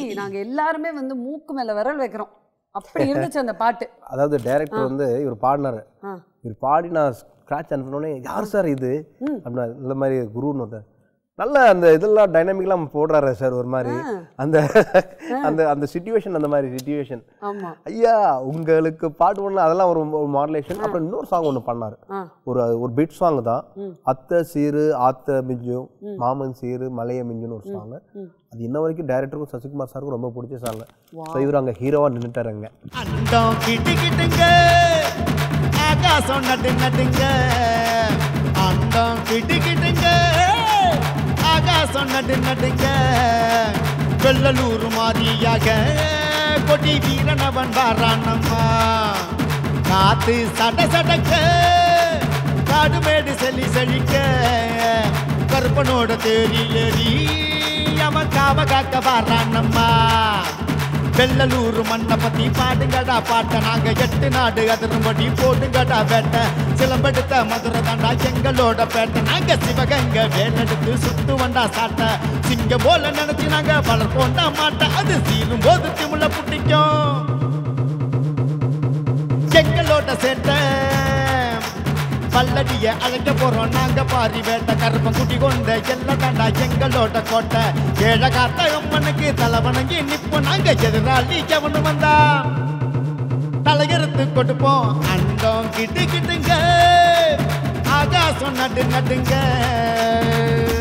நாங்க எல்லாருமே வந்து மூக்கு மேல விரல் வைக்கிறோம் அப்படி இருந்துச்சு அந்த பாட்டு அதாவது டைரக்டர் வந்து இவர் பாடினாரு ஆ. இவர் பாடி நான் ஸ்க்ராட்ச் அனுப்பினோடனே யார் சார் இது அப்படின்னா இந்த மாதிரி குருன்னு ஒருத்தர் நல்ல அந்த இதெல்லாம் டைனாமிக்லாம் போடுறாரு சார் ஒரு மாதிரி அந்த அந்த அந்த சுச்சுவேஷன் அந்த மாதிரி சுச்சுவேஷன் ஆமா ஐயா உங்களுக்கு பாட்டு ஒன்று அதெல்லாம் ஒரு ஒரு மாடுலேஷன் அப்புறம் இன்னொரு சாங் ஒன்று பண்ணாரு ஆ. ஒரு ஒரு பிட் சாங் தான் அத்தை சீரு ஆத்த மிஞ்சும் மாமன் சீரு மலைய மிஞ்சுன்னு ஒரு சாங் அது இன்ன வரைக்கும் டைரக்டருக்கும் சசிகுமார் சாருக்கும் ரொம்ப பிடிச்ச சாங் ஸோ இவர் அங்கே ஹீரோவாக நின்றுட்டாருங்க அண்டம் கிட்டு கிட்டுங்க ஆகாசம் நட்டு நட்டுங்க அண்டம் கிட்டு கிட்டுங்க ஆகாசம் நட்டு நட்டுங்க வெள்ளலூர் மாதிரியாக கொடி வீரனவன் வாரானம்மா காத்து சட சடக்க காடுமேடு செல்லி செழிக்க கருப்பனோட தேரிலேறி அவன் காவ காக்க வாரானம்மா வெள்ளலூர் மண்ணை பத்தி பாடுங்கடா பாட்ட நாங்க எட்டு நாடு அதிரும்படி போடுங்கடா வேட்டை சிலம்பெடுத்த மதுரை தாண்டா எங்களோட பேட்டை நாங்க சிவகங்க வேலெடுத்து சுத்து வண்டா சாட்ட சிங்க போல நினைச்சு நாங்க வளர் போண்டா மாட்ட அது சீரும் போது திமுல புட்டிக்கும் எங்களோட சேட்டை பல்லடிய அழைக்க போறோம் நாங்க பாரி வேட்ட கருப்பம் குட்டி கொண்ட எல்லாம் தாண்டா எங்களோட கோட்டை ஏழ காத்த அம்மனுக்கு தலை வணங்கி நிப்போம் நாங்க எதிராளி எவனு வந்தா தலையெடுத்து கொடுப்போம் அண்டம் கிட்டு கிட்டுங்க ஆகாசம் நடு நடுங்க